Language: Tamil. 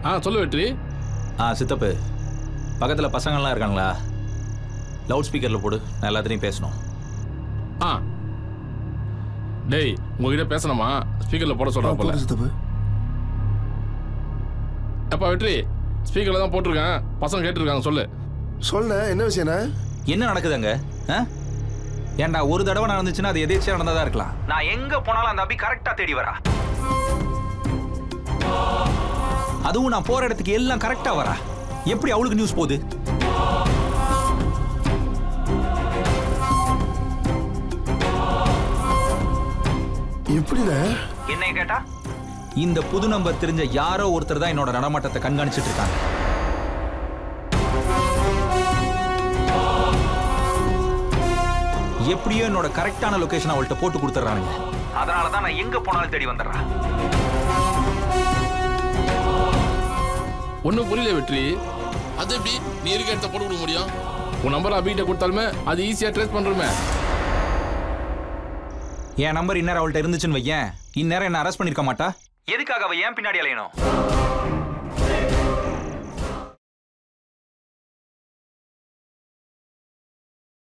ஆ சொல்லு வெற்றி ஆ சித்தப்பு பக்கத்தில் பசங்கள்லாம் இருக்காங்களா லவுட் ஸ்பீக்கரில் போடு நான் எல்லாத்துலேயும் பேசணும் ஆ டேய் உங்ககிட்ட பேசணுமா ஸ்பீக்கரில் போட சொல்கிறா போல போடு சித்தப்பு அப்பா வெற்றி ஸ்பீக்கரில் தான் போட்டிருக்கேன் பசங்க கேட்டிருக்காங்க சொல்லு சொல்ல என்ன விஷயம்ண்ணே என்ன நடக்குதுங்க ஆ? ஏன்டா ஒரு தடவை நடந்துச்சுன்னா அது எதேச்சியா நடந்ததா இருக்கலாம் நான் எங்க போனாலும் அந்த அபி கரெக்டா தேடி வரா அதுவும் நான் போற இடத்துக்கு எல்லாம் கரெக்டா வரா எப்படி அவளுக்கு நியூஸ் போகுது எப்படிண்ணே என்னைய கேட்டா இந்த புது நம்பர் தெரிஞ்ச யாரோ ஒருத்தர் தான் என்னோட நடமாட்டத்தை கண்காணிச்சிட்டு இருக்காங்க எப்படியோ என்னோட கரெக்டான லொகேஷன் அவள்கிட்ட போட்டு கொடுத்துட்றானுங்க அதனால தான் நான் எங்க போனாலும் தேடி வந்துடுறேன் ஒன்றும் புரியல வெற்றி அது எப்படி நீ இருக்க இடத்த போட்டு கொடுக்க முடியும் உன் நம்பர் அபிகிட்ட கொடுத்தாலுமே அது ஈஸியாக ட்ரேஸ் பண்ணுறோமே என் நம்பர் இந்நேரம் அவள்கிட்ட இருந்துச்சுன்னு வையேன் இந்நேரம் என்ன அரெஸ்ட் பண்ணிருக்க மாட்டா எதுக்காக அவ ஏன் பின்னாடி அலையணும்